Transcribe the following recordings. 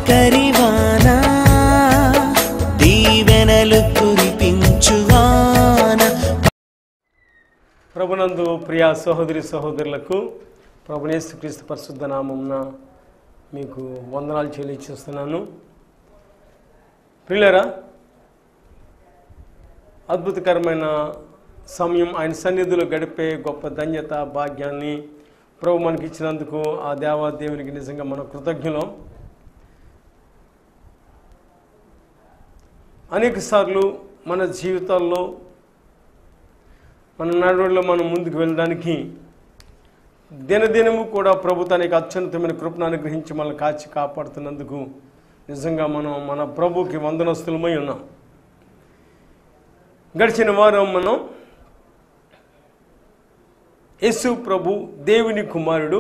తొలకరివానా దీవెనలు కురిపించువానా ప్రభునందు ప్రియ సహోదరి సహోదరులకు ప్రభునేసు క్రీస్తు పరిశుద్ధ నామంన మీకు వందనాలు చెల్లించేస్తున్నాను ప్రియులరా అద్భుతకరమైన సమయం ఆయన సన్నిధిలో గడిపే గొప్ప ధన్యత భాగ్యాన్ని ప్రభు మనకి ఇచ్చినందుకు ఆ దేవా దేవునికి నిజంగా మన కృతజ్ఞులం అనేక సార్లు మన జీవితాల్లో మన నడవడిలో మనం ముందుకు వెళ్ళడానికి దినదినము కూడా ప్రభు తనకి అత్యున్నతమైన కృపను అనుగ్రహించి మనల్ని కాచి కాపాడుతున్నందుకు నిజంగా మనం మన ప్రభుకి వందనస్తులమై ఉన్నాం గడిచిన వారం మనం యేసు ప్రభు దేవుని కుమారుడు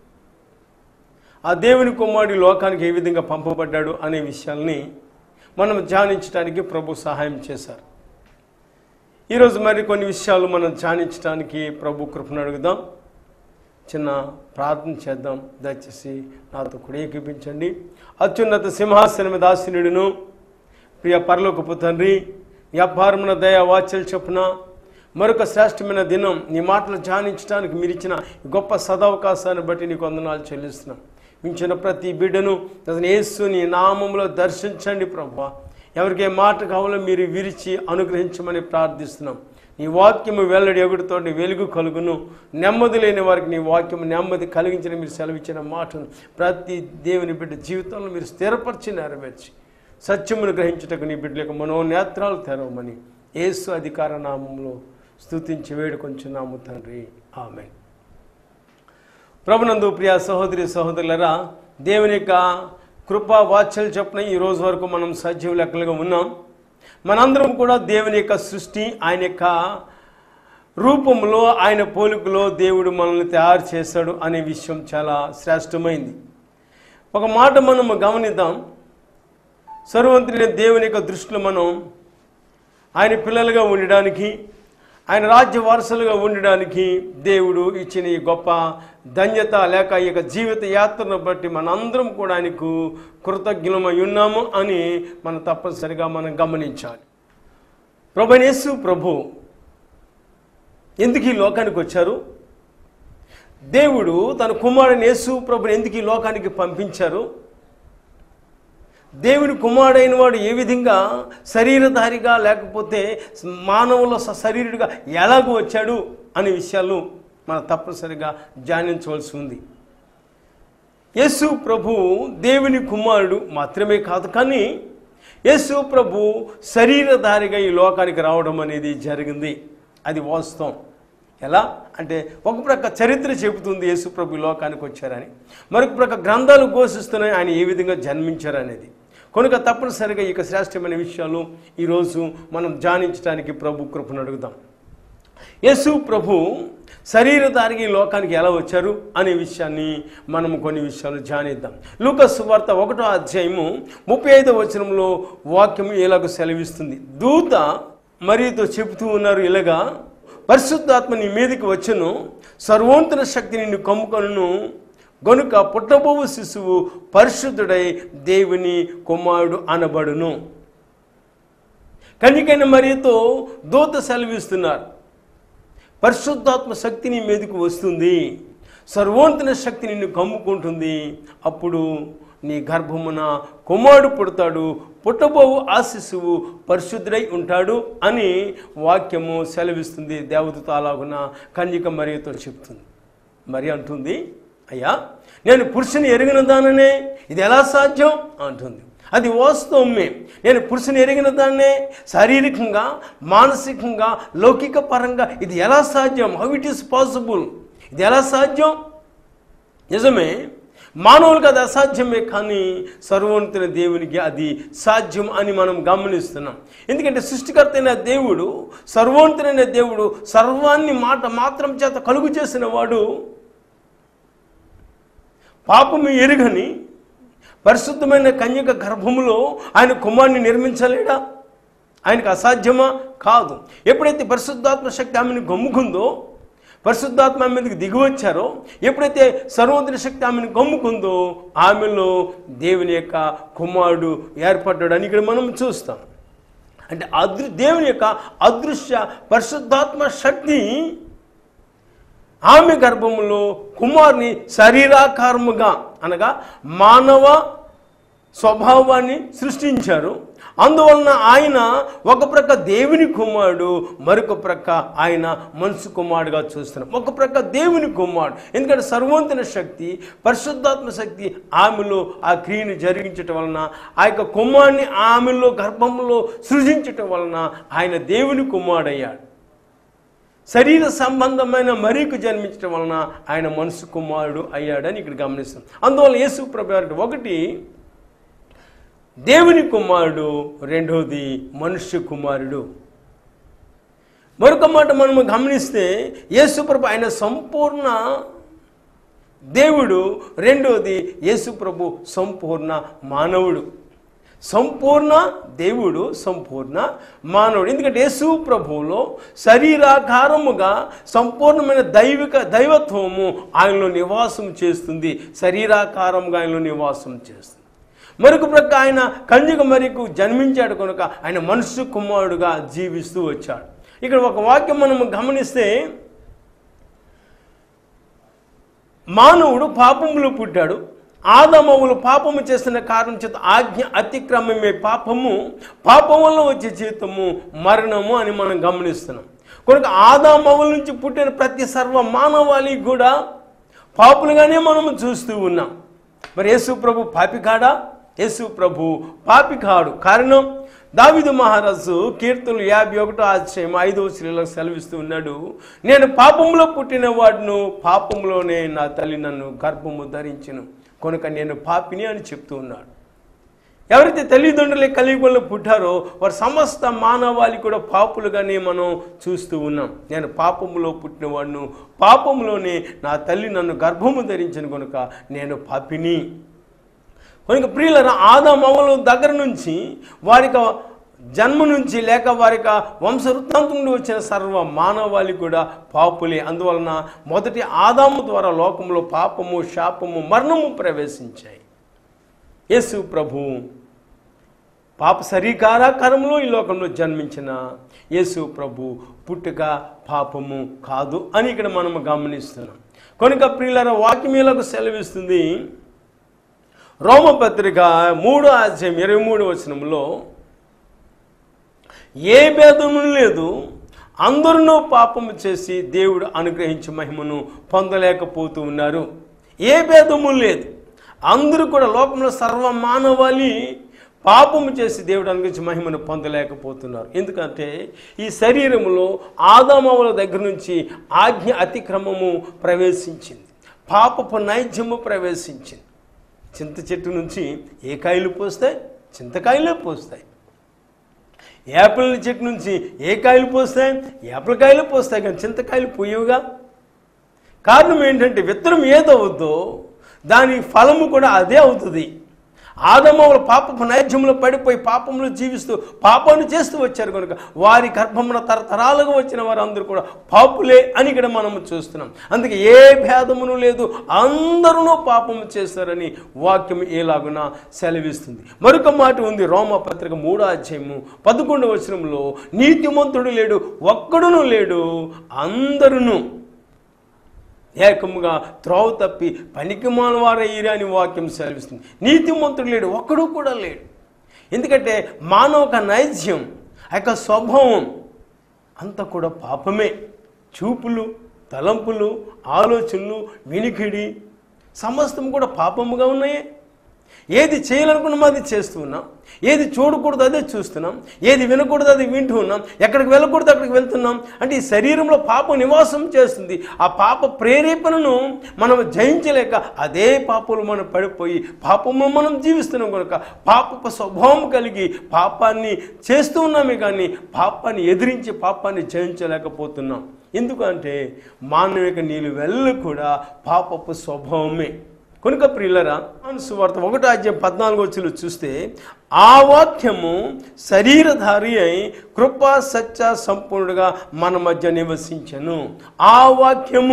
ఆ దేవుని కుమారుడు ఈ లోకానికి ఏ విధంగా పంపబడ్డాడు అనే విషయాల్ని మనం ధ్యానించడానికి ప్రభు సహాయం చేశారు ఈరోజు మరి కొన్ని విషయాలు మనం ధ్యానించడానికి ప్రభు కృపను అడుగుదాం చిన్న ప్రార్థన చేద్దాం దయచేసి నాతో కూడా ఏకీపించండి అత్యున్నత సింహాసనం మీద ఆసీనుడును ప్రియ పరలోకపు తండ్రి నీ అపారమున దయ వాచలు చొప్పున మరొక శ్రేష్టమైన దినం నీ మాటలు ధ్యానించడానికి మీరు ఇచ్చిన ఈ గొప్ప సదవకాశాన్ని బట్టి నీకు వందనాలు చెల్లిస్తున్నాం మించిన ప్రతి బిడ్డను అతను యేసు నీ నామంలో దర్శించండి ప్రభా ఎవరికి ఏ మాట కావాలో మీరు విరిచి అనుగ్రహించమని ప్రార్థిస్తున్నాం నీ వాక్యము వెల్లడి ఎగుడుతో నీ వెలుగు కలుగును నెమ్మది లేని వారికి నీ వాక్యము నెమ్మది కలిగించిన మీరు సెలవిచ్చిన మాటను ప్రతి దేవుని బిడ్డ జీవితంలో మీరు స్థిరపరిచి నెరవేర్చి సత్యమును గ్రహించుటకు నీ బిడ్డలకు మనోనేత్రాలు తెరవమని యేసు అధికార నామంలో స్తుతించి వేడుకొంచున్నాము తండ్రి ఆమె ప్రభునందు ప్రియ సహోదరి సహోదరులరా దేవుని యొక్క కృపా వాత్సల్య చొప్పున ఈ రోజు వరకు మనం సజీవ లెక్కలుగా ఉన్నాం మనందరం కూడా దేవుని యొక్క సృష్టి ఆయన యొక్క రూపంలో ఆయన పోలికలో దేవుడు మనల్ని తయారు చేశాడు అనే విషయం చాలా శ్రేష్టమైంది ఒక మాట మనం గమనిద్దాం సర్వంతుడైన దేవుని యొక్క దృష్టిలో మనం ఆయన పిల్లలుగా ఉండడానికి ఆయన రాజ్య వారసులుగా ఉండడానికి దేవుడు ఇచ్చిన ఈ గొప్ప ధన్యత లేక ఈ యొక్క జీవిత యాత్రను బట్టి మనందరం కూడా ఆయనకు కృతజ్ఞమై ఉన్నాము అని మనం తప్పనిసరిగా మనం గమనించాలి ప్రభునేసు ప్రభు ఎందుకు ఈ లోకానికి వచ్చారు దేవుడు తన కుమారుని యేసు ప్రభుని ఎందుకు ఈ లోకానికి పంపించారు దేవుని కుమారుడైన వాడు ఏ విధంగా శరీరధారిగా లేకపోతే మానవుల స- శరీరుడిగా ఎలాగ వచ్చాడు అనే విషయాలు మనం తప్పనిసరిగా ధ్యానించవలసి ఉంది యేసు ప్రభు దేవుని కుమారుడు మాత్రమే కాదు కానీ యేసు ప్రభు శరీరధారిగా ఈ లోకానికి రావడం అనేది జరిగింది అది వాస్తవం ఎలా అంటే ఒక ప్రక్క చరిత్ర చెబుతుంది యేసు ప్రభు ఈ లోకానికి వచ్చారని మరొక ప్రక్క గ్రంథాలు ఘోషిస్తున్నాయి ఆయన ఏ విధంగా జన్మించారనేది కనుక తప్పనిసరిగా ఈ యొక్క శ్రేష్టమైన విషయాలు ఈరోజు మనం ధ్యానించడానికి ప్రభు కృపను అడుగుదాం యేసు ప్రభు శరీరధారికి ఈ లోకానికి ఎలా వచ్చారు అనే విషయాన్ని మనం కొన్ని విషయాలు ధ్యానిద్దాం లూకస్ వార్త ఒకటో అధ్యాయము ముప్పై ఐదో వచనంలో వాక్యము ఇలాగ సెలవిస్తుంది దూత మరియుతో చెబుతూ ఉన్నారు ఇలాగా పరిశుద్ధాత్మ నీ మీదకి వచ్చును సర్వోన్నత శక్తి నిన్ను కమ్ముకొను గనుక పుట్టబోవు శిశువు పరిశుద్ధుడై దేవుని కుమారుడు అనబడును కనికైన మరియతో దూత సెలవిస్తున్నారు పరిశుద్ధాత్మ శక్తి నీ మీదకు వస్తుంది సర్వోన్నత శక్తి నిన్ను కమ్ముకుంటుంది అప్పుడు నీ గర్భమున కుమారుడు పుడతాడు పుట్టబోవు ఆ శిశువు పరిశుద్ధుడై ఉంటాడు అని వాక్యము సెలవిస్తుంది దేవదూత అలాగున కన్యక మరియతో చెప్తుంది మరి అంటుంది అయ్యా నేను పురుషుని ఎరిగిన దాననే ఇది ఎలా సాధ్యం అంటుంది అది వాస్తవమే నేను పురుషుని ఎరిగిన దాన్నే శారీరకంగా మానసికంగా లౌకిక పరంగా ఇది ఎలా సాధ్యం హౌ ఇట్ ఈస్ పాసిబుల్ ఇది ఎలా సాధ్యం నిజమే మానవులకు అది అసాధ్యమే కానీ సర్వోన్నతుల దేవునికి అది సాధ్యం అని మనం గమనిస్తున్నాం ఎందుకంటే సృష్టికర్త అయిన దేవుడు సర్వోన్నతులైన దేవుడు సర్వాన్ని మాట మాత్రం చేత కలుగు చేసిన వాడు పాపము ఎరుగని పరిశుద్ధమైన కన్యక గర్భములో ఆయన కుమారుని నిర్మించలేడా ఆయనకు అసాధ్యమా కాదు ఎప్పుడైతే పరిశుద్ధాత్మ శక్తి ఆమెను గమ్ముకుందో పరిశుద్ధాత్మ ఆమె మీదకి దిగి వచ్చారో ఎప్పుడైతే సర్వోత్తర శక్తి ఆమెను కమ్ముకుందో ఆమెలో దేవుని యొక్క కుమారుడు ఏర్పడ్డాడు అని ఇక్కడ మనం చూస్తాం అంటే అదృ దేవుని యొక్క అదృశ్య పరిశుద్ధాత్మ శక్తి ఆమె గర్భములో కుమారుని శరీరాకారముగా అనగా మానవ స్వభావాన్ని సృష్టించారు అందువలన ఆయన ఒక ప్రక్క దేవుని కుమారుడు మరొక ప్రక్క ఆయన మనసు కుమారుడుగా చూస్తున్నాం ఒక ప్రక్క దేవుని కుమారుడు ఎందుకంటే సర్వోంతన శక్తి పరిశుద్ధాత్మ శక్తి ఆమెలో ఆ క్రియను జరిగించటం వలన ఆ యొక్క కుమారుని ఆమెలో గర్భంలో సృజించటం వలన ఆయన దేవుని కుమారుడయ్యాడు శరీర సంబంధమైన మరీకు జన్మించడం వలన ఆయన మనసు కుమారుడు అయ్యాడని ఇక్కడ గమనిస్తాం అందువల్ల యేసు ప్రభు గారు ఒకటి దేవుని కుమారుడు రెండవది మనుష్య కుమారుడు మరొక మాట మనము గమనిస్తే యేసుప్రభు ఆయన సంపూర్ణ దేవుడు రెండవది యేసుప్రభు సంపూర్ణ మానవుడు సంపూర్ణ దేవుడు సంపూర్ణ మానవుడు ఎందుకంటే యేసు ప్రభువులో శరీరాకారముగా సంపూర్ణమైన దైవిక దైవత్వము ఆయనలో నివాసం చేస్తుంది శరీరాకారముగా ఆయనలో నివాసం చేస్తుంది మరొక ప్రక్క ఆయన కంజుక మరికు జన్మించాడు కనుక ఆయన మనుష్య కుమారుడుగా జీవిస్తూ వచ్చాడు ఇక్కడ ఒక వాక్యం మనము గమనిస్తే మానవుడు పాపములో పుట్టాడు ఆదమవులు పాపము చేసిన కారణం చేత ఆజ్ఞ అతిక్రమమే పాపము పాపం వల్ల వచ్చే జీవితము మరణము అని మనం గమనిస్తున్నాం కనుక ఆదామవుల నుంచి పుట్టిన ప్రతి సర్వ మానవాళి కూడా పాపులుగానే మనము చూస్తూ ఉన్నాం మరి యేసు ప్రభు పాపి కాడా యేసు ప్రభు పాపి కాడు కారణం దావిదు మహారాజు కీర్తులు యాభై ఒకటో ఆశ్రయం ఐదవ శ్రీలో సెలవిస్తూ ఉన్నాడు నేను పాపంలో పుట్టిన వాడును పాపంలోనే నా తల్లి నన్ను గర్భము ధరించును కనుక నేను పాపిని అని చెప్తూ ఉన్నాడు ఎవరైతే తల్లిదండ్రులే కలియుగంలో పుట్టారో వారు సమస్త మానవాళి కూడా పాపులుగానే మనం చూస్తూ ఉన్నాం నేను పాపములో పుట్టినవాడును పాపములోనే నా తల్లి నన్ను గర్భము ధరించిన కనుక నేను పాపిని కనుక ప్రియుల ఆదామవల దగ్గర నుంచి వారికి జన్మ నుంచి లేక వారికి వంశవృత్తాంతం నుండి వచ్చిన సర్వ మానవాళి కూడా పాపులే అందువలన మొదటి ఆదాము ద్వారా లోకంలో పాపము శాపము మరణము ప్రవేశించాయి యేసు ప్రభు పాప శరీకారాకారంలో ఈ లోకంలో జన్మించిన యేసు ప్రభు పుట్టుక పాపము కాదు అని ఇక్కడ మనం గమనిస్తున్నాం కనుక ప్రియులర వాక్యమీలకు సెలవిస్తుంది రోమపత్రిక మూడో అధ్యాయం ఇరవై మూడు వచనంలో ఏ భేదము లేదు అందరూ పాపము చేసి దేవుడు అనుగ్రహించే మహిమను పొందలేకపోతూ ఉన్నారు ఏ భేదము లేదు అందరూ కూడా లోకంలో సర్వ మానవాళి పాపము చేసి దేవుడు అనుగ్రహించి మహిమను పొందలేకపోతున్నారు ఎందుకంటే ఈ శరీరములో ఆదామవుల దగ్గర నుంచి ఆజ్ఞ అతిక్రమము ప్రవేశించింది పాపపు నైజ్యము ప్రవేశించింది చింత చెట్టు నుంచి ఏ కాయలు పోస్తాయి చింతకాయలే పోస్తాయి యాపిల్ చెట్టు నుంచి ఏ కాయలు పోస్తాయి యాపిల్ కాయలు పోస్తాయి కానీ చింతకాయలు పోయేవుగా కారణం ఏంటంటే విత్తనం ఏదవుద్దో దాని ఫలము కూడా అదే అవుతుంది ఆదమవుల పాపపు నైజ్యంలో పడిపోయి పాపంలో జీవిస్తూ పాపాన్ని చేస్తూ వచ్చారు కనుక వారి గర్భమున తరతరాలుగా వచ్చిన వారందరూ కూడా పాపులే అని ఇక్కడ మనం చూస్తున్నాం అందుకే ఏ భేదమును లేదు అందరూ పాపము చేస్తారని వాక్యం ఏలాగున సెలవిస్తుంది మరొక మాట ఉంది రోమ పత్రిక మూడో అధ్యాయము పదకొండవ వచనంలో నీతిమంతుడు లేడు ఒక్కడును లేడు అందరును ఏకముగా త్రోవ తప్పి పనికి మానవారయ్యిరా అని వాక్యం సెలవిస్తుంది నీతిమంతుడు లేడు ఒక్కడు కూడా లేడు ఎందుకంటే మానవ నైజ్యం ఆ యొక్క స్వభావం అంతా కూడా పాపమే చూపులు తలంపులు ఆలోచనలు వినికిడి సమస్తం కూడా పాపముగా ఉన్నాయే ఏది చేయాలనుకున్నామో అది చేస్తూ ఉన్నాం ఏది చూడకూడదు అదే చూస్తున్నాం ఏది వినకూడదు అది వింటూ ఉన్నాం ఎక్కడికి వెళ్ళకూడదు అక్కడికి వెళ్తున్నాం అంటే ఈ శరీరంలో పాపం నివాసం చేస్తుంది ఆ పాప ప్రేరేపణను మనం జయించలేక అదే పాపలు మనం పడిపోయి పాపము మనం జీవిస్తున్నాం కనుక పాపపు స్వభావం కలిగి పాపాన్ని చేస్తూ ఉన్నామే కానీ పాపాన్ని ఎదిరించి పాపాన్ని జయించలేకపోతున్నాం ఎందుకంటే మానవిక నీళ్ళు వెళ్ళ కూడా పాపపు స్వభావమే కనుక ప్రియులరా సువార్త ఒకటో అధ్యాయం పద్నాలుగు వచ్చులు చూస్తే ఆ వాక్యము శరీరధారి అయి కృపా సత్య సంపూర్ణుడుగా మన మధ్య నివసించను ఆ వాక్యము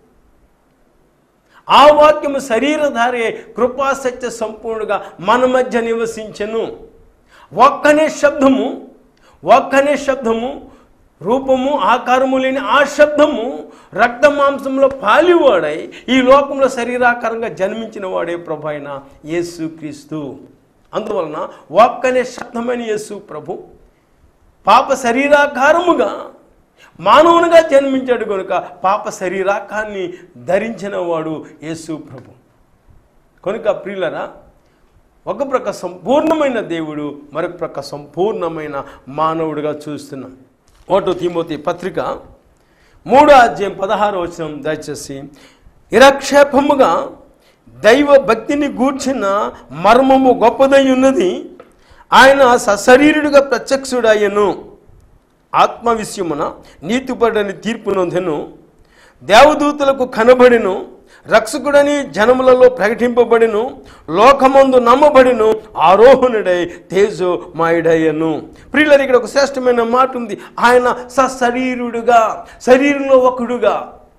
ఆ వాక్యము శరీరధారి అయి కృపా సత్య సంపూర్ణుడుగా మన మధ్య నివసించను ఒక్కనే శబ్దము ఒక్కనే శబ్దము రూపము ఆకారము లేని ఆ శబ్దము రక్త మాంసంలో పాలివాడై ఈ లోకంలో శరీరాకారంగా జన్మించిన వాడే ప్రభు అయిన యేసు క్రీస్తు అందువలన ఒక్కనే శబ్దమైన యేసు ప్రభు పాప శరీరాకారముగా మానవునిగా జన్మించాడు కనుక పాప శరీరాకాన్ని ధరించిన వాడు యేసు ప్రభు కనుక ప్రియులరా ఒక ప్రక్క సంపూర్ణమైన దేవుడు మరొక ప్రక్క సంపూర్ణమైన మానవుడిగా చూస్తున్నాం ఓటో తిమోతి పత్రిక మూడో అధ్యాయం పదహారు వచనం దయచేసి నిరక్షేపముగా దైవ భక్తిని గూర్చిన మర్మము గొప్పదై ఉన్నది ఆయన సశరీరుడిగా ప్రత్యక్షుడయ్యను ఆత్మ విషయమున నీతిపడని తీర్పు నొందెను దేవదూతలకు కనబడిను రక్షకుడని జనములలో ప్రకటింపబడిను లోకమందు నమ్మబడిను ఆరోహణుడై తేజో మాయుడయ్యను ప్రియులరు ఇక్కడ ఒక శ్రేష్టమైన మాట ఉంది ఆయన సశరీరుడుగా శరీరంలో ఒకడుగా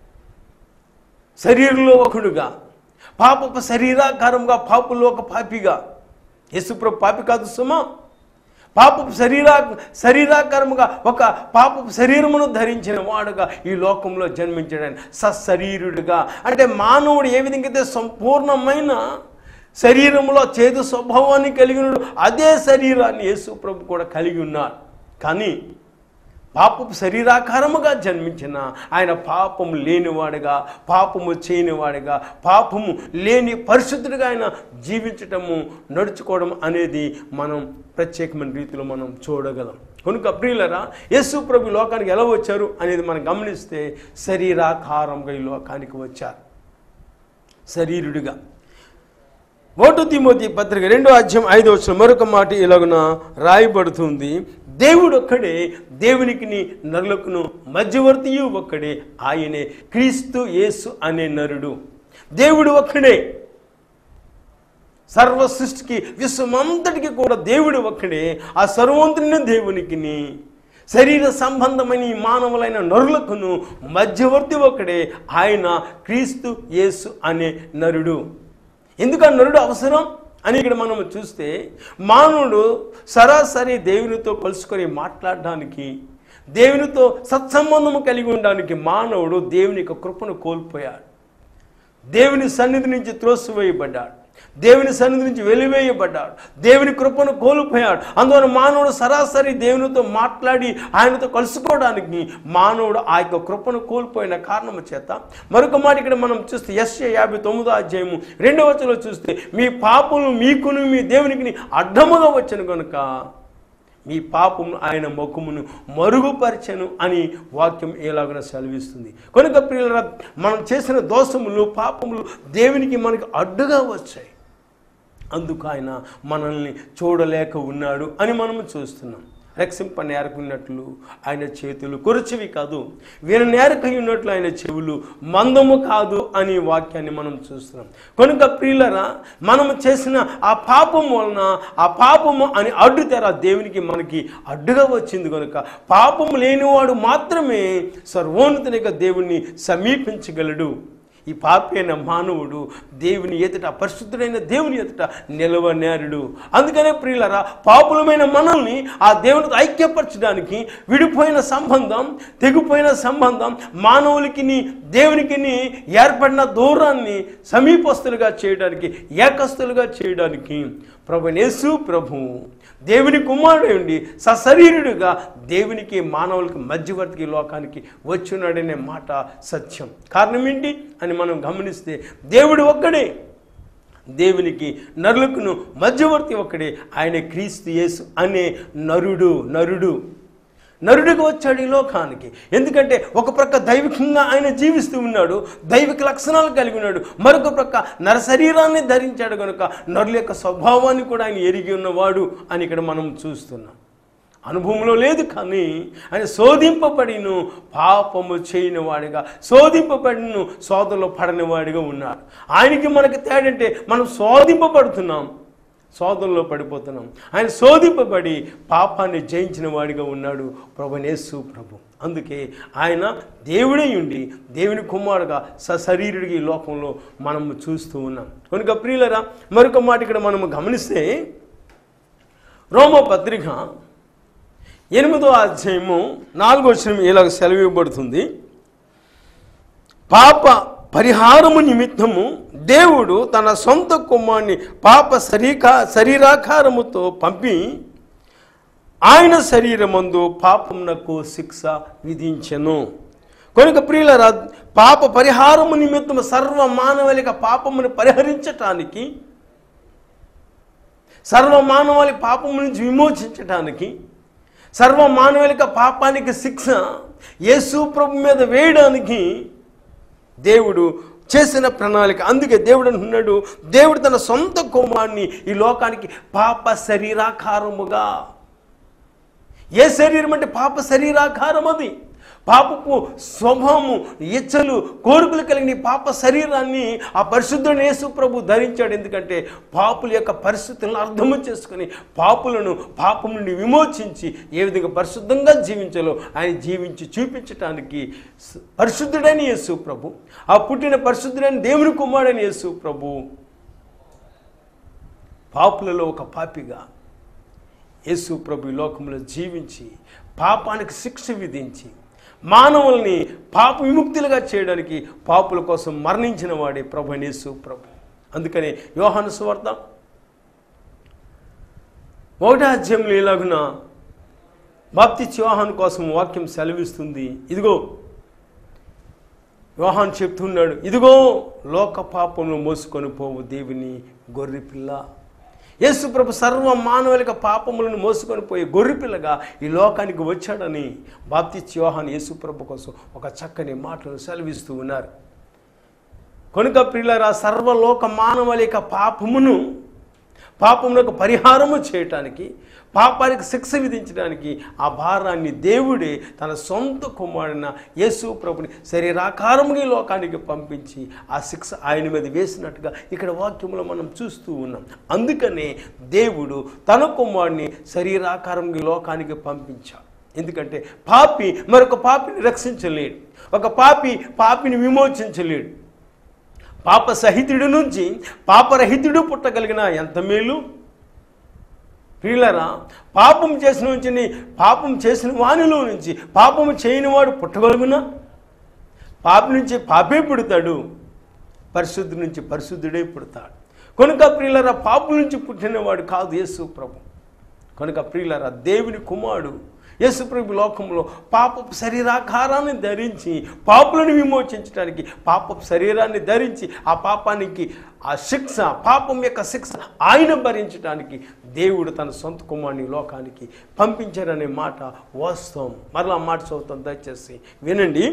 శరీరంలో ఒకడుగా పాపపు శరీరాకారంగా పాపులో ఒక పాపిగా యేసుప్రభు పాపి కాదు సుమా పాపపు శరీరా శరీరాకారముగా ఒక పాపపు శరీరమును ధరించిన వాడుగా ఈ లోకంలో జన్మించడానికి సశరీరుడుగా అంటే మానవుడు ఏ విధంగా అయితే సంపూర్ణమైన శరీరంలో చేదు స్వభావాన్ని కలిగి ఉన్నాడు అదే శరీరాన్ని యేసు ప్రభు కూడా కలిగి ఉన్నాడు కానీ పాపపు శరీరాకారముగా జన్మించిన ఆయన పాపము లేనివాడుగా పాపము చేయనివాడుగా పాపము లేని పరిశుద్ధుడిగా ఆయన జీవించటము నడుచుకోవడం అనేది మనం ప్రత్యేకమైన రీతిలో మనం చూడగలం కనుక ప్రియులరా యేసు ప్రభు లోకానికి ఎలా వచ్చారు అనేది మనం గమనిస్తే శరీరాకారంగా ఈ లోకానికి వచ్చారు శరీరుడిగా ఓటు తిమోతి పత్రిక రెండో అధ్యాయం ఐదో వచ్చిన మరొక మాట ఇలాగున రాయబడుతుంది దేవుడు ఒక్కడే దేవునికి నరులకును మధ్యవర్తియు ఒక్కడే ఆయనే క్రీస్తు యేసు అనే నరుడు దేవుడు ఒక్కడే సర్వ సృష్టికి విశ్వమంతటికి కూడా దేవుడు ఒక్కడే ఆ సర్వవంతుని దేవునికిని శరీర సంబంధమైన ఈ మానవులైన నరులకును మధ్యవర్తి ఒకడే ఆయన క్రీస్తు యేసు అనే నరుడు ఎందుకు ఆ నరుడు అవసరం అని ఇక్కడ మనం చూస్తే మానవుడు సరాసరి దేవునితో కలుసుకొని మాట్లాడడానికి దేవునితో సత్సంబంధము కలిగి ఉండడానికి మానవుడు దేవుని యొక్క కృపను కోల్పోయాడు దేవుని సన్నిధి నుంచి త్రోసివేయబడ్డాడు దేవుని సన్నిధి నుంచి వెలివేయబడ్డాడు దేవుని కృపను కోల్పోయాడు అందువల్ల మానవుడు సరాసరి దేవునితో మాట్లాడి ఆయనతో కలుసుకోవడానికి మానవుడు ఆ యొక్క కృపను కోల్పోయిన కారణము చేత మరొక మాట ఇక్కడ మనం చూస్తే ఎస్ యాభై తొమ్మిదో అధ్యాయము రెండవ వచనంలో చూస్తే మీ పాపలు మీకును మీ దేవునికి అడ్డముగా వచ్చను కనుక మీ పాపమును ఆయన మొక్కుమును మరుగుపరచను అని వాక్యం ఎలాగన సెలవిస్తుంది కనుక ప్రియుల మనం చేసిన దోషములు పాపములు దేవునికి మనకు అడ్డుగా వచ్చాయి అందుకు ఆయన మనల్ని చూడలేక ఉన్నాడు అని మనము చూస్తున్నాం రక్షింప నేరకున్నట్లు ఆయన చేతులు కొరచివి కాదు వీరు నేరకై ఉన్నట్లు ఆయన చెవులు మందము కాదు అని వాక్యాన్ని మనం చూస్తున్నాం కనుక ప్రియులరా మనము చేసిన ఆ పాపం వలన ఆ పాపము అని అడ్డు తెర దేవునికి మనకి అడ్డుగా వచ్చింది కనుక పాపము లేనివాడు మాత్రమే సర్వోన్నతునిగా దేవుణ్ణి సమీపించగలడు ఈ పాపి అయిన మానవుడు దేవుని ఎదుట పరిశుద్ధుడైన దేవుని ఎదుట నిలవనేరుడు అందుకనే ప్రియులరా పాపులమైన మనల్ని ఆ దేవునితో ఐక్యపరచడానికి విడిపోయిన సంబంధం తెగిపోయిన సంబంధం మానవులకి దేవునికి ఏర్పడిన దూరాన్ని సమీపస్తులుగా చేయడానికి ఏకస్తులుగా చేయడానికి ప్రభు యేసు ప్రభు దేవుని కుమారుడు సశరీరుడుగా దేవునికి మానవులకి మధ్యవర్తికి లోకానికి వచ్చున్నాడనే మాట సత్యం కారణం ఏంటి అని మనం గమనిస్తే దేవుడు ఒక్కడే దేవునికి నరులకును మధ్యవర్తి ఒక్కడే ఆయన క్రీస్తు యేసు అనే నరుడు నరుడు నరుడిగా వచ్చాడు ఈ లోకానికి ఎందుకంటే ఒక ప్రక్క దైవికంగా ఆయన జీవిస్తూ ఉన్నాడు దైవిక లక్షణాలు కలిగి ఉన్నాడు మరొక ప్రక్క నర శరీరాన్ని ధరించాడు కనుక నరుల యొక్క స్వభావాన్ని కూడా ఆయన ఎరిగి ఉన్నవాడు అని ఇక్కడ మనం చూస్తున్నాం అనుభవంలో లేదు కానీ ఆయన శోధింపబడిను పాపము చేయని వాడిగా శోధింపబడిను శోధనలో పడని వాడిగా ఉన్నాడు ఆయనకి మనకి తేడంటే మనం శోధింపబడుతున్నాం శోధనలో పడిపోతున్నాం ఆయన శోధింపబడి పాపాన్ని జయించిన వాడిగా ఉన్నాడు ప్రభునేసు ప్రభు అందుకే ఆయన దేవుడే ఉండి దేవుని కుమారుగా సశరీరుడిగా ఈ లోకంలో మనము చూస్తూ ఉన్నాం కనుక ప్రియులరా మరొక మాట ఇక్కడ మనము గమనిస్తే రోమ పత్రిక ఎనిమిదో అధ్యాయము నాలుగో వచనం ఇలాగ సెలవు ఇవ్వబడుతుంది పాప పరిహారము నిమిత్తము దేవుడు తన సొంత కుమారుని పాప శరీకా శరీరాకారముతో పంపి ఆయన శరీరమందు పాపమునకు శిక్ష విధించెను కనుక ప్రియుల పాప పరిహారము నిమిత్తము సర్వ మానవులిక పాపమును పరిహరించటానికి సర్వ మానవాళి పాపము నుంచి విమోచించటానికి సర్వ మానవులిక పాపానికి శిక్ష యేసు ప్రభు మీద వేయడానికి దేవుడు చేసిన ప్రణాళిక అందుకే దేవుడు అంటున్నాడు దేవుడు తన సొంత కుమారుని ఈ లోకానికి పాప శరీరాకారముగా ఏ శరీరం అంటే పాప శరీరాకారం అది పాపపు స్వభావము ఇచ్చలు కోరికలు కలిగిన ఈ పాప శరీరాన్ని ఆ పరిశుద్ధుడు యేసు ప్రభు ధరించాడు ఎందుకంటే పాపుల యొక్క పరిస్థితులను అర్థము చేసుకుని పాపులను పాపం నుండి విమోచించి ఏ విధంగా పరిశుద్ధంగా జీవించాలో ఆయన జీవించి చూపించటానికి స- పరిశుద్ధుడైన యేసు ప్రభు ఆ పుట్టిన పరిశుద్ధుడైన దేవుని కుమారుడైన యేసు ప్రభు పాపులలో ఒక పాపిగా యేసు ప్రభు ఈ లోకంలో జీవించి పాపానికి శిక్ష విధించి మానవుల్ని పాప విముక్తులుగా చేయడానికి పాపుల కోసం మరణించిన వాడే ప్రభు యేసు ప్రభు అందుకని యోహాను సువార్త ఒకటో అధ్యాయంలో ఇలాగున బాప్తి యోహాను కోసం వాక్యం సెలవిస్తుంది ఇదిగో యోహాన్ చెప్తున్నాడు ఇదిగో లోక పాపంలో మోసుకొని పోవు దేవుని గొర్రె పిల్ల యేసు ప్రభు సర్వ మానవులిక పాపములను మోసుకొని పోయే గొర్రె పిల్లగా ఈ లోకానికి వచ్చాడని బాప్తి యోహాన్ యేసు ప్రభు కోసం ఒక చక్కని మాటలు సెలవిస్తూ ఉన్నారు కనుక ప్రియులరా సర్వలోక మానవులిక పాపమును పాపమునకు పరిహారము చేయటానికి పాపానికి శిక్ష విధించడానికి ఆ భారాన్ని దేవుడే తన సొంత కుమారుడిన యేసు ప్రభుని శరీరాకారముగా ఈ లోకానికి పంపించి ఆ శిక్ష ఆయన మీద వేసినట్టుగా ఇక్కడ వాక్యంలో మనం చూస్తూ ఉన్నాం అందుకనే దేవుడు తన కుమారుని శరీరాకారంగా ఈ లోకానికి పంపించాడు ఎందుకంటే పాపి మరొక పాపిని రక్షించలేడు ఒక పాపి పాపిని విమోచించలేడు పాప సహితుడి నుంచి పాపరహితుడు పుట్టగలిగిన ఎంత మేలు ప్రియులరా పాపం చేసిన నుంచి పాపం చేసిన వానిలో నుంచి పాపము చేయని వాడు పుట్టగలుగునా పాపి నుంచి పాపే పుడతాడు పరిశుద్ధి నుంచి పరిశుద్ధుడే పుడతాడు కనుక ప్రియులరా పాపం నుంచి పుట్టినవాడు కాదు యేసు ప్రభు కనుక ప్రియులరా దేవుని కుమారుడు యేసుప్రభు లోకంలో పాపపు శరీరాకారాన్ని ధరించి పాపులను విమోచించడానికి పాపపు శరీరాన్ని ధరించి ఆ పాపానికి ఆ శిక్ష పాపం యొక్క శిక్ష ఆయన భరించడానికి దేవుడు తన సొంత కుమారుని లోకానికి పంపించారనే మాట వాస్తవం మరలా మాట చదువుతాం దయచేసి వినండి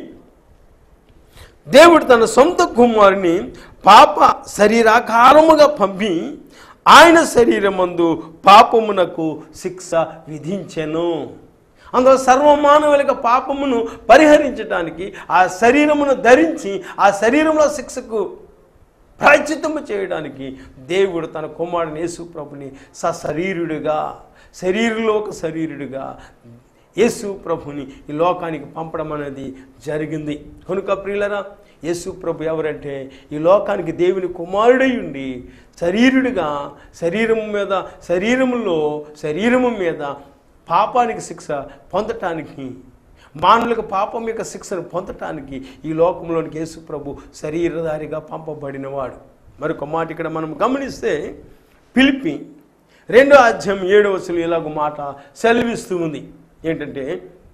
దేవుడు తన సొంత కుమారుని పాప శరీరాకారముగా పంపి ఆయన శరీరమందు పాపమునకు శిక్ష విధించెను అందులో సర్వమానవులక పాపమును పరిహరించడానికి ఆ శరీరమును ధరించి ఆ శరీరంలో శిక్షకు ప్రాయచిత్తము చేయడానికి దేవుడు తన కుమారుని యేసు ప్రభుని సశరీరుడిగా శరీరంలో ఒక శరీరుడిగా యేసు ప్రభుని ఈ లోకానికి పంపడం అనేది జరిగింది కనుక ప్రియులరా యేసు ప్రభు ఎవరంటే ఈ లోకానికి దేవుని కుమారుడై ఉండి శరీరుడిగా శరీరం మీద శరీరములో శరీరము మీద పాపానికి శిక్ష పొందటానికి మానవులకు పాపం యొక్క శిక్షను పొందటానికి ఈ లోకంలోనికి యేసు ప్రభు శరీరధారిగా పంపబడినవాడు మరొక మాట ఇక్కడ మనం గమనిస్తే పిలిపి రెండో అధ్యాయం ఏడవ వచనం ఇలాగ మాట సెలవిస్తూ ఉంది ఏంటంటే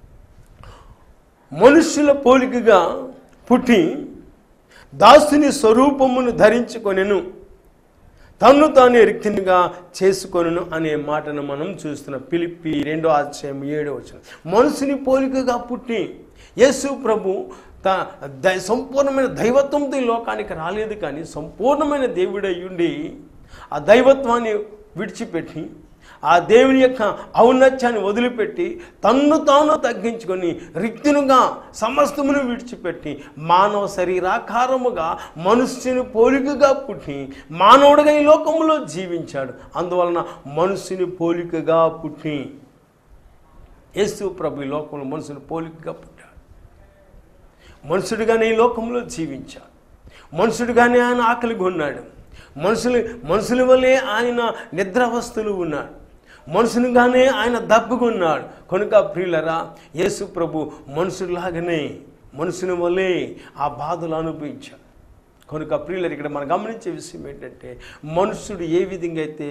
మనుష్యుల పోలికగా పుట్టి దాసుని స్వరూపమును ధరించుకొనెను తన్ను తాను రిక్తినిగా చేసుకొనును అనే మాటను మనం చూస్తున్నాం పిలిపి రెండో అధ్యాయం ఏడో వచ్చిన మనుషుని పోలికగా పుట్టి యేసు ప్రభు త ద- సంపూర్ణమైన దైవత్వంతో ఈ లోకానికి రాలేదు కానీ సంపూర్ణమైన దేవుడై ఉండి ఆ దైవత్వాన్ని విడిచిపెట్టి ఆ దేవుని యొక్క ఔన్నత్యాన్ని వదిలిపెట్టి తన్ను తాను తగ్గించుకొని రిక్తునుగా సమస్తమును విడిచిపెట్టి మానవ శరీరాకారముగా మనుష్యుని పోలికగా పుట్టి మానవుడిగా ఈ లోకంలో జీవించాడు అందువలన మనుషుని పోలికగా పుట్టి యేసు ప్రభు ఈ లోకంలో మనుషుని పోలికగా పుట్టాడు మనుషుడిగానే ఈ లోకంలో జీవించాడు మనుషుడిగానే ఆయన ఆకలి కొన్నాడు మనుషులు మనుషుల వల్లే ఆయన నిద్రావస్థలు ఉన్నాడు మనుషునిగానే ఆయన దప్పుకున్నాడు కనుక ప్రియులరా యేసు ప్రభు మనుషులాగానే మనుషుని వల్లే ఆ బాధలు అనుభవించాడు కనుక ప్రియులరు ఇక్కడ మనం గమనించే విషయం ఏంటంటే మనుషుడు ఏ విధంగా అయితే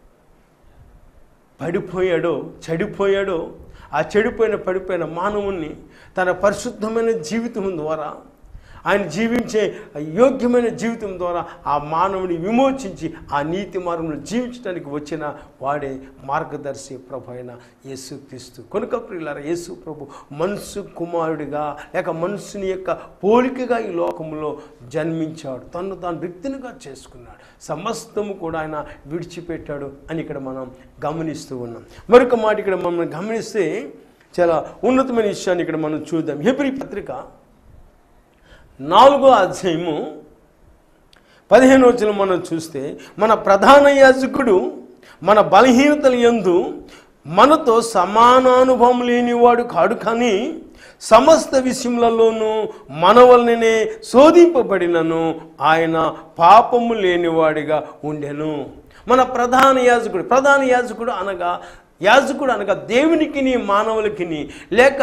పడిపోయాడో చెడిపోయాడో ఆ చెడిపోయిన పడిపోయిన మానవుణ్ణి తన పరిశుద్ధమైన జీవితం ద్వారా ఆయన జీవించే యోగ్యమైన జీవితం ద్వారా ఆ మానవుని విమోచించి ఆ నీతి మార్గంలో జీవించడానికి వచ్చిన వాడే మార్గదర్శి ప్రభు అయిన యేసు క్రీస్తు కనుక ప్రియులారా యేసు ప్రభు మనసు కుమారుడిగా లేక మనుషుని యొక్క పోలికగా ఈ లోకంలో జన్మించాడు తను తాను రిక్తినిగా చేసుకున్నాడు సమస్తము కూడా ఆయన విడిచిపెట్టాడు అని ఇక్కడ మనం గమనిస్తూ ఉన్నాం మరొక మాట ఇక్కడ మనం గమనిస్తే చాలా ఉన్నతమైన విషయాన్ని ఇక్కడ మనం చూద్దాం హెబ్రి పత్రిక నాలుగో అధ్యాయము పదిహేను రోజులు మనం చూస్తే మన ప్రధాన యాజకుడు మన బలహీనతల యందు మనతో సమానానుభవం లేనివాడు కాడు కానీ సమస్త విషయములలోనూ మన వలననే శోధింపబడినను ఆయన పాపము లేనివాడిగా ఉండెను మన ప్రధాన యాజకుడు ప్రధాన యాజకుడు అనగా యాజకుడు అనగా దేవునికిని మానవులకిని లేక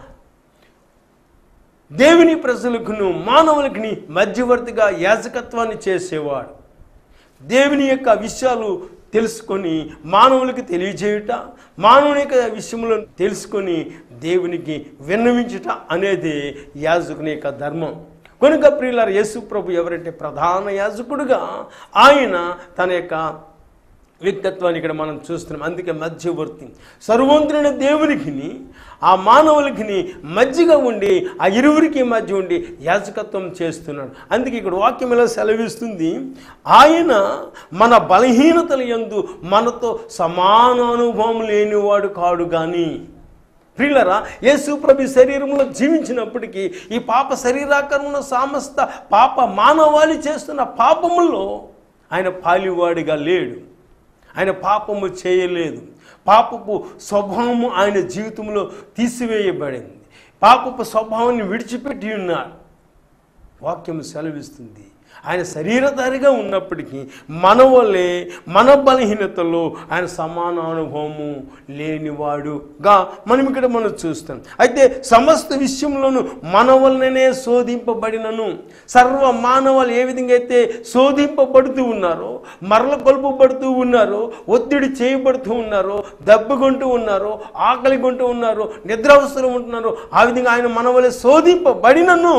దేవుని ప్రజలకును మానవులకిని మధ్యవర్తిగా యాజకత్వాన్ని చేసేవాడు దేవుని యొక్క విషయాలు తెలుసుకొని మానవులకి తెలియజేయుట మానవుని యొక్క విషయంలో తెలుసుకొని దేవునికి విన్నవించుట అనేది యాజకుని యొక్క ధర్మం కనుక ప్రియులారు యేసు ప్రభు ఎవరంటే ప్రధాన యాజకుడుగా ఆయన తన యొక్క వ్యక్తిత్వాన్ని ఇక్కడ మనం చూస్తున్నాం అందుకే మధ్యవర్తి సర్వోంతుడైన దేవునికిని ఆ మానవులకిని మధ్యగా ఉండి ఆ ఇరువురికి మధ్య ఉండి యాజకత్వం చేస్తున్నాడు అందుకే ఇక్కడ వాక్యం ఎలా సెలవిస్తుంది ఆయన మన బలహీనతల యందు మనతో సమాన అనుభవం లేనివాడు కాడు కానీ ప్రియులరా యేసు ప్రభు శరీరంలో జీవించినప్పటికీ ఈ పాప శరీరాకరణ సమస్త పాప మానవాళి చేస్తున్న పాపముల్లో ఆయన పాలివాడిగా లేడు ఆయన పాపము చేయలేదు పాపపు స్వభావము ఆయన జీవితంలో తీసివేయబడింది పాపపు స్వభావాన్ని విడిచిపెట్టి ఉన్నాడు వాక్యం సెలవిస్తుంది ఆయన శరీరధారిగా ఉన్నప్పటికీ మన వల్లే మన బలహీనతలో ఆయన సమాన అనుభవము లేనివాడుగా మనం ఇక్కడ మనం చూస్తాం అయితే సమస్త విషయంలోనూ మన వల్లనే శోధింపబడినను సర్వ మానవాలు ఏ విధంగా అయితే శోధింపబడుతూ ఉన్నారో మరల కొల్పబడుతూ ఉన్నారో ఒత్తిడి చేయబడుతూ ఉన్నారో దెబ్బగొంటూ ఉన్నారో ఆకలి కొంటూ ఉన్నారో నిద్రావసరం ఉంటున్నారో ఆ విధంగా ఆయన మన వల్ల శోధింపబడినను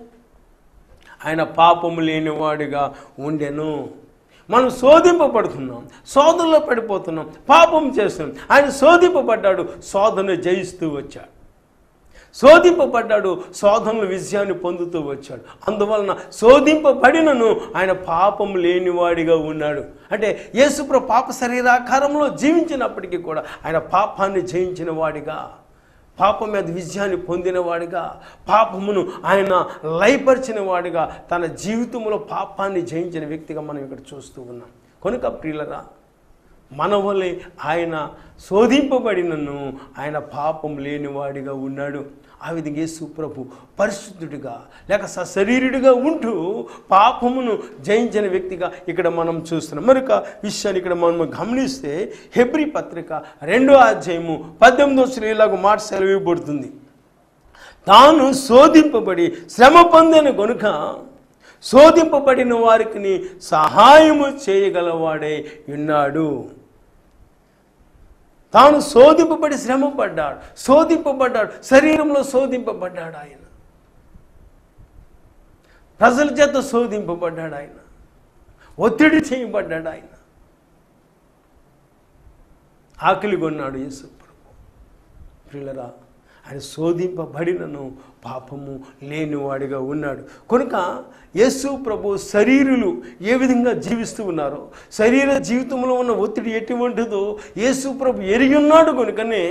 ఆయన పాపము లేనివాడిగా ఉండెను మనం శోధింపబడుతున్నాం శోధనలో పడిపోతున్నాం పాపం చేస్తున్నాం ఆయన శోధింపబడ్డాడు శోధన జయిస్తూ వచ్చాడు శోధింపబడ్డాడు శోధనలు విజయాన్ని పొందుతూ వచ్చాడు అందువలన శోధింపబడినను ఆయన పాపం లేనివాడిగా ఉన్నాడు అంటే యేసుప్ర పాప శరీరాకారంలో జీవించినప్పటికీ కూడా ఆయన పాపాన్ని జయించిన వాడిగా పాపం మీద విజయాన్ని పొందినవాడిగా పాపమును ఆయన లయపరిచిన వాడిగా తన జీవితంలో పాపాన్ని జయించిన వ్యక్తిగా మనం ఇక్కడ చూస్తూ ఉన్నాం కనుక ప్రియులరా మన వల్లే ఆయన శోధింపబడినను ఆయన పాపం లేనివాడిగా ఉన్నాడు ఆ విధంగా యేసు ప్రభు పరిశుద్ధుడిగా లేక సశరీరుడిగా ఉంటూ పాపమును జయించిన వ్యక్తిగా ఇక్కడ మనం చూస్తున్నాం మరొక విషయాన్ని ఇక్కడ మనం గమనిస్తే హెబ్రి పత్రిక రెండో అధ్యాయము పద్దెనిమిదో శ్రీలాగా మాట సెలవిబడుతుంది తాను శోధింపబడి శ్రమ పొందిన గనుక శోధింపబడిన వారికి సహాయము చేయగలవాడే ఉన్నాడు తాను శోధింపబడి శ్రమ పడ్డాడు శోధింపబడ్డాడు శరీరంలో శోధింపబడ్డాడు ఆయన ప్రజల చేత శోధింపబడ్డాడు ఆయన ఒత్తిడి చేయబడ్డాడు ఆయన ఆకలి కొన్నాడు యేసు ప్రభు ప్రియులరా ఆయన శోధింపబడినను పాపము లేనివాడిగా ఉన్నాడు కనుక యేసు ప్రభు శరీరులు ఏ విధంగా జీవిస్తూ ఉన్నారో శరీర జీవితంలో ఉన్న ఒత్తిడి ఎటువంటిదో యేసు ప్రభు ఎరిగి ఉన్నాడు కనుకనే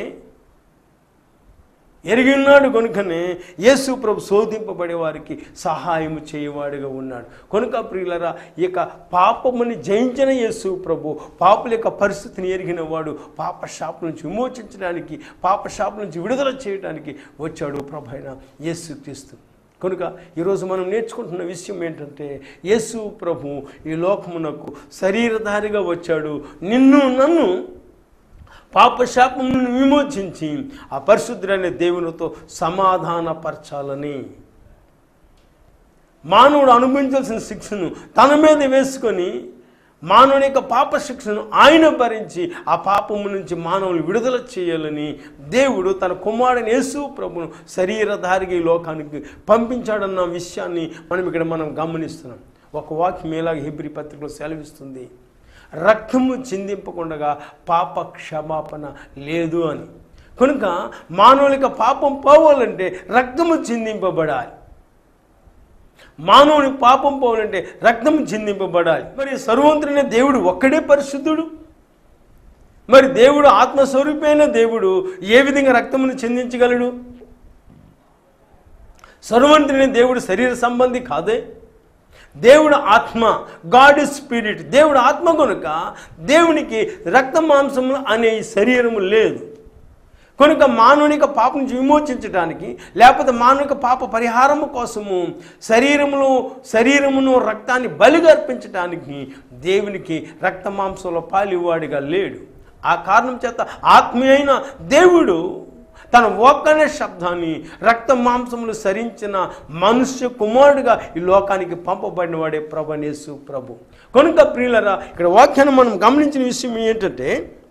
ఎరిగి ఉన్నాడు కనుకనే యేసు ప్రభు శోధింపబడే వారికి సహాయం చేయవాడిగా ఉన్నాడు కనుక ప్రియులరా ఇక పాపముని జయించిన యేసు ప్రభు పాపుల యొక్క పరిస్థితిని ఎరిగిన వాడు పాప శాప నుంచి విమోచించడానికి పాప శాప నుంచి విడుదల చేయడానికి వచ్చాడు ప్రభు అయిన యేసు క్రీస్తు కనుక ఈరోజు మనం నేర్చుకుంటున్న విషయం ఏంటంటే యేసు ప్రభు ఈ లోకమునకు శరీరధారిగా వచ్చాడు నిన్ను నన్ను పాపశాపమును విమోచించి ఆ పరిశుద్ధుడైన దేవునితో సమాధానపరచాలని మానవుడు అనుభవించాల్సిన శిక్షను తన మీద వేసుకొని మానవుని యొక్క పాప శిక్షను ఆయన భరించి ఆ పాపము నుంచి మానవులు విడుదల చేయాలని దేవుడు తన కుమారుని యేసు ప్రభును శరీరధారిగా ఈ లోకానికి పంపించాడన్న విషయాన్ని మనం ఇక్కడ మనం గమనిస్తున్నాం ఒక వాక్యం ఎలాగ హిబ్రి పత్రికలో సెలవిస్తుంది రక్తము చిందింపకుండా పాప క్షమాపణ లేదు అని కనుక మానవునిక పాపం పోవాలంటే రక్తము చిందింపబడాలి మానవుని పాపం పోవాలంటే రక్తం చిందింపబడాలి మరి సర్వంతుడైన దేవుడు ఒక్కడే పరిశుద్ధుడు మరి దేవుడు ఆత్మస్వరూపైన దేవుడు ఏ విధంగా రక్తమును చిందించగలడు సర్వంతుడైన దేవుడు శరీర సంబంధి కాదే దేవుడు ఆత్మ గాడ్ ఇస్ స్పిరిట్ దేవుడు ఆత్మ కనుక దేవునికి రక్త మాంసములు అనే ఈ శరీరము లేదు కనుక మానవునిక పాప నుంచి విమోచించడానికి లేకపోతే మానవునిక పాప పరిహారము కోసము శరీరములో శరీరమును రక్తాన్ని బలిగా అర్పించడానికి దేవునికి రక్త మాంసంలో పాలివాడిగా లేడు ఆ కారణం చేత ఆత్మీయైన దేవుడు తన ఒక్కనే శబ్దాన్ని రక్త మాంసములు సరించిన మనుష్య కుమారుడిగా ఈ లోకానికి పంపబడిన వాడే ప్రభనేసు ప్రభు కనుక ప్రియులరా ఇక్కడ వాక్యాన్ని మనం గమనించిన విషయం ఏంటంటే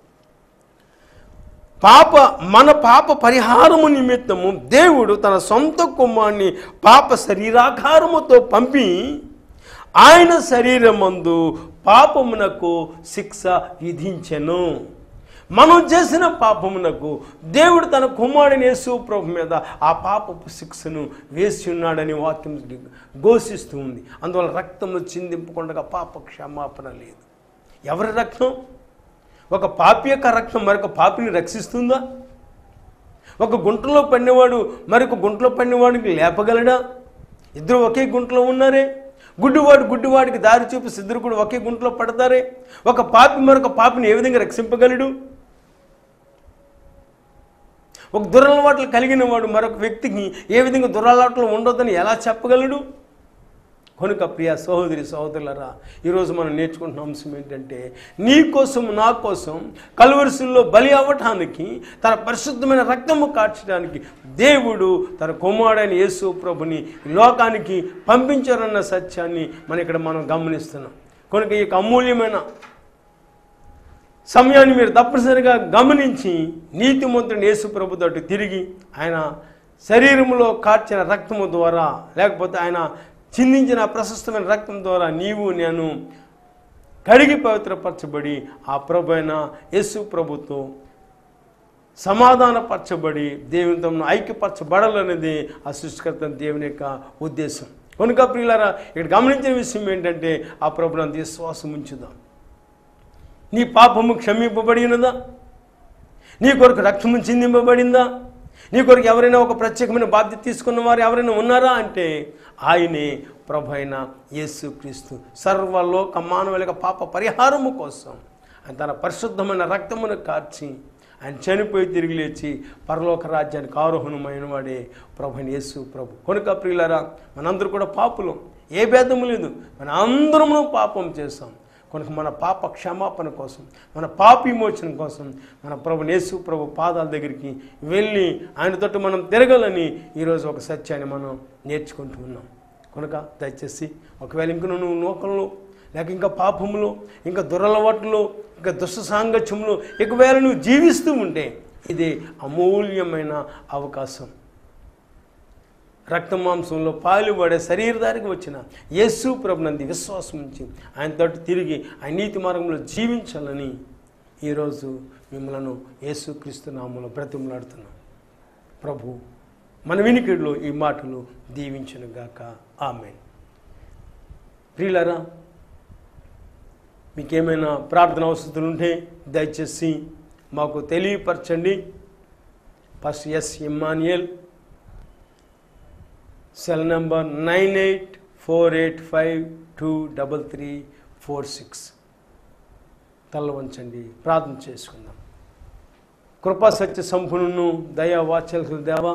పాప మన పాప పరిహారము నిమిత్తము దేవుడు తన సొంత కుమారుని పాప శరీరాకారముతో పంపి ఆయన శరీరమందు పాపమునకు శిక్ష విధించెను మనం చేసిన పాపమునకు దేవుడు తన కుమారుని యేసు ప్రభు మీద ఆ పాపపు శిక్షను వేసి ఉన్నాడని వాక్యం ఘోషిస్తూ ఉంది అందువల్ల రక్తము చిందింపకుండా పాప క్షమాపణ లేదు ఎవరి రక్తం ఒక పాపి యొక్క రక్తం మరొక పాపిని రక్షిస్తుందా ఒక గుంటలో పడినవాడు మరొక గుంటలో పడినవాడికి లేపగలడా ఇద్దరు ఒకే గుంటలో ఉన్నారే గుడ్డివాడు గుడ్డివాడికి దారి చూపి ఇద్దరు కూడా ఒకే గుంటలో పడతారే ఒక పాపి మరొక పాపిని ఏ విధంగా రక్షింపగలడు ఒక దురలవాట్లు కలిగిన వాడు మరొక వ్యక్తికి ఏ విధంగా దురలవాట్లు ఉండొద్దని ఎలా చెప్పగలడు కనుక ప్రియ సహోదరి సహోదరులరా ఈరోజు మనం నేర్చుకుంటున్న అంశం ఏంటంటే నీ కోసం నా కోసం కలువరిసుల్లో బలి అవ్వటానికి తన పరిశుద్ధమైన రక్తము కార్చడానికి దేవుడు తన కుమారుడైన యేసు ప్రభుని ఈ లోకానికి పంపించారన్న సత్యాన్ని మనం ఇక్కడ మనం గమనిస్తున్నాం కనుక ఈ యొక్క అమూల్యమైన సమయాన్ని మీరు తప్పనిసరిగా గమనించి నీతిమంతుని యేసు ప్రభుతో తిరిగి ఆయన శరీరంలో కార్చిన రక్తము ద్వారా లేకపోతే ఆయన చిందించిన ప్రశస్తమైన రక్తం ద్వారా నీవు నేను కడిగి పవిత్రపరచబడి ఆ ప్రభు అయిన యేసు ప్రభుతో సమాధానపరచబడి దేవునితో మనం ఐక్యపరచబడాలనేది ఆ సృష్టికర్త దేవుని యొక్క ఉద్దేశం కనుక ప్రియులారా ఇక్కడ గమనించిన విషయం ఏంటంటే ఆ ప్రభునంత విశ్వాసం ఉంచుదాం నీ పాపము క్షమింపబడినదా నీ కొరకు రక్తము చిందింపబడిందా నీ కొరకు ఎవరైనా ఒక ప్రత్యేకమైన బాధ్యత తీసుకున్న వారు ఎవరైనా ఉన్నారా అంటే ఆయనే ప్రభు అయిన యేసు క్రీస్తు సర్వలోక మానవుల పాప పరిహారము కోసం ఆయన తన పరిశుద్ధమైన రక్తమును కార్చి ఆయన చనిపోయి తిరిగి లేచి పరలోక రాజ్యానికి ఆరోహణమైన వాడే ప్రభు అయిన యేసు ప్రభు కనుక ప్రియులరా మనందరూ కూడా పాపులం ఏ భేదము లేదు మన అందరము పాపం చేస్తాం కనుక మన పాప క్షమాపణ కోసం మన పాప విమోచన కోసం మన ప్రభు యేసు ప్రభు పాదాల దగ్గరికి వెళ్ళి ఆయనతోటి మనం తిరగాలని ఈరోజు ఒక సత్యాన్ని మనం నేర్చుకుంటూ ఉన్నాం కనుక దయచేసి ఒకవేళ ఇంక నువ్వు నూకల్లో లేక ఇంకా పాపములో ఇంకా దురలవాట్లు ఇంకా దుష్ట సాంగత్యంలో ఒకవేళ నువ్వు జీవిస్తూ ఉంటే ఇది అమూల్యమైన అవకాశం రక్తమాంసంలో పాలుపడే శరీరధారికి వచ్చిన యేసు ప్రభునంది విశ్వాసం ఉంచి ఆయనతో తిరిగి ఆయన నీతి మార్గంలో జీవించాలని ఈరోజు మిమ్మలను యేసుక్రీస్తు నామంలో బ్రతిమలాడుతున్నాం ప్రభు మన వినికిడిలో ఈ మాటలు దీవించునుగాక ఆమె ప్రియులరా మీకేమైనా ప్రార్థన అవసరాలు ఉంటే దయచేసి మాకు తెలియపరచండి first S Immanuel cell number nine eight four eight five two double three four six తల వంచండి ప్రార్థన చేసుకుందాం కృపా సత్య సంపూర్ణను దయా వాత్సల్య దేవా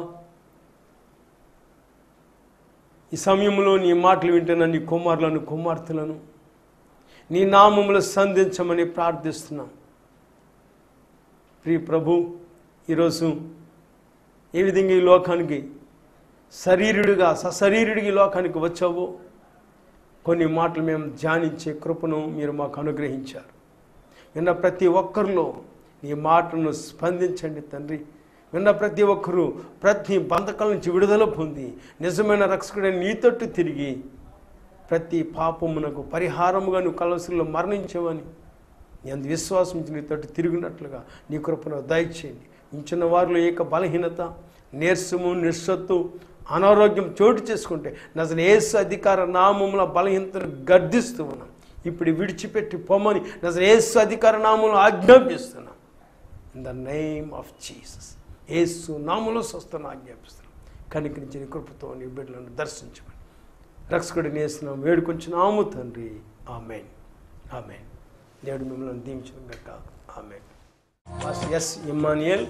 ఈ సమయంలో నీ మాటలు వింటున్న నీ కుమారులను కుమార్తెలను నీ నామములు సంధించమని ప్రార్థిస్తున్నాం ప్రియ ప్రభు ఈరోజు ఏ విధంగా ఈ లోకానికి శరీరుడిగా సశరీరుడిగా ఈ లోకానికి వచ్చావో కొన్ని మాటలు మేము ధ్యానించే కృపను మీరు మాకు అనుగ్రహించారు విన్న ప్రతి ఒక్కరిలో నీ మాటను స్పందించండి తండ్రి విన్న ప్రతి ఒక్కరూ ప్రతి బంధకాల నుంచి విడుదల పొంది నిజమైన రక్షకుడైన నీ తట్టు తిరిగి ప్రతి పాపమునకు పరిహారముగా నువ్వు కలవసలో మరణించవని నీ అందు విశ్వాసం ఉంచి నీ తట్టు తిరిగినట్లుగా నీ కృపను దయచేయండి ఉంచిన వారిలో ఏక బలహీనత నీరసము నిస్సత్తు అనారోగ్యం చోటు చేసుకుంటే నజన ఏసు అధికార నామముల బలహీనతను గర్దిస్తూ ఉన్నాం ఇప్పుడు విడిచిపెట్టి పొమ్మని నజన ఏసు అధికార నామములు ఆజ్ఞాపిస్తున్నాం in the name of Jesus Yesu నామములో స్వస్థను ఆజ్ఞాపిస్తున్నాం కనికరించి నీ కృపతో నీ బిడ్డలను దర్శించమని రక్షకుడు నేస్తున్నాం వేడుకొంచున్నాము తండ్రి ఆమెన్ ఆమెన్ దేవుడు మిమ్మల్ని దీవించిన గట్ట ఆమెన్ ఎస్ ఇమ్మానియల్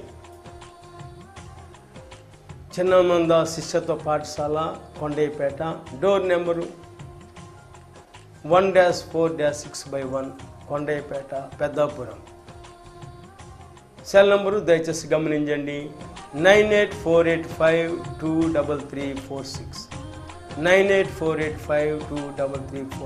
చిన్నమంద శిష్యత్వ పాఠశాల Kondepeta door number one dash four dash six by one Kondepeta Peddapuram cell number దయచేసి గమనించండి nine eight four eight five two double three four six nine eight four eight five two double three four